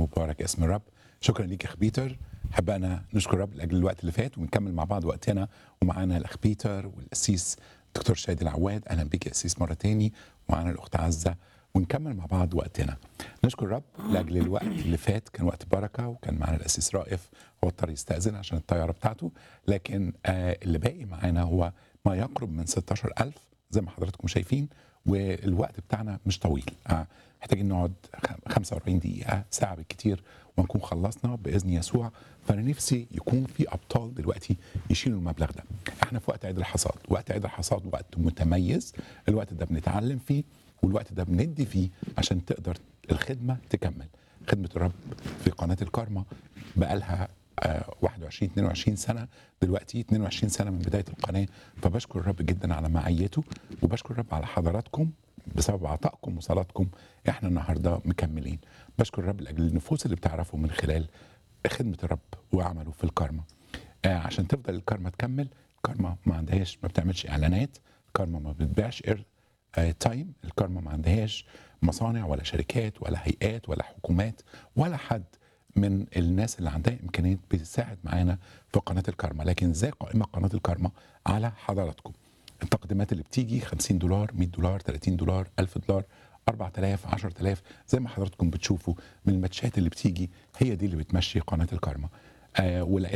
مبارك اسم الرب شكرا ليك يا اخ بيتر حابب انا نشكر الرب لاجل الوقت اللي فات ونكمل مع بعض وقتنا ومعانا الاخ بيتر والاسيس دكتور شادي العواد اهلا بيك يا اسيس مره تاني ومعانا الاخت عزه ونكمل مع بعض وقتنا نشكر الرب لاجل الوقت اللي فات كان وقت بركه وكان معانا الاسيس رائف هو اضطر يستاذن عشان الطياره بتاعته لكن آه اللي باقي معانا هو ما يقرب من 16000 زي ما حضراتكم شايفين والوقت بتاعنا مش طويل آه محتاجين نقعد خ- 45 دقيقة ساعة بالكتير ونكون خلصنا بإذن يسوع فأنا نفسي يكون في أبطال دلوقتي يشيلوا المبلغ ده احنا في وقت عيد الحصاد وقت عيد الحصاد وقت متميز الوقت ده بنتعلم فيه والوقت ده بندي فيه عشان تقدر الخدمة تكمل خدمة الرب في قناة الكارما بقالها آه، 21 22 سنه دلوقتي 22 سنه من بدايه القناه فبشكر الرب جدا على معيته وبشكر الرب على حضراتكم بسبب عطائكم وصلاتكم احنا النهارده مكملين بشكر الرب لاجل النفوس اللي بتعرفه من خلال خدمه الرب وعمله في الكارما آه عشان تفضل الكارما تكمل الكارما ما عندهاش ما بتعملش اعلانات الكارما ما بتبيعش إر آه، تايم الكارما ما عندهاش مصانع ولا شركات ولا هيئات ولا حكومات ولا حد من الناس اللي عندها امكانيات بتساعد معانا في قناه الكارما لكن زي قائمه قناه الكارما على حضراتكم التقديمات اللي بتيجي 50 دولار 100 دولار 30 دولار 1000 دولار 4000 10000 زي ما حضراتكم بتشوفوا من الماتشات اللي بتيجي هي دي اللي بتمشي قناه الكارما آه ولقينا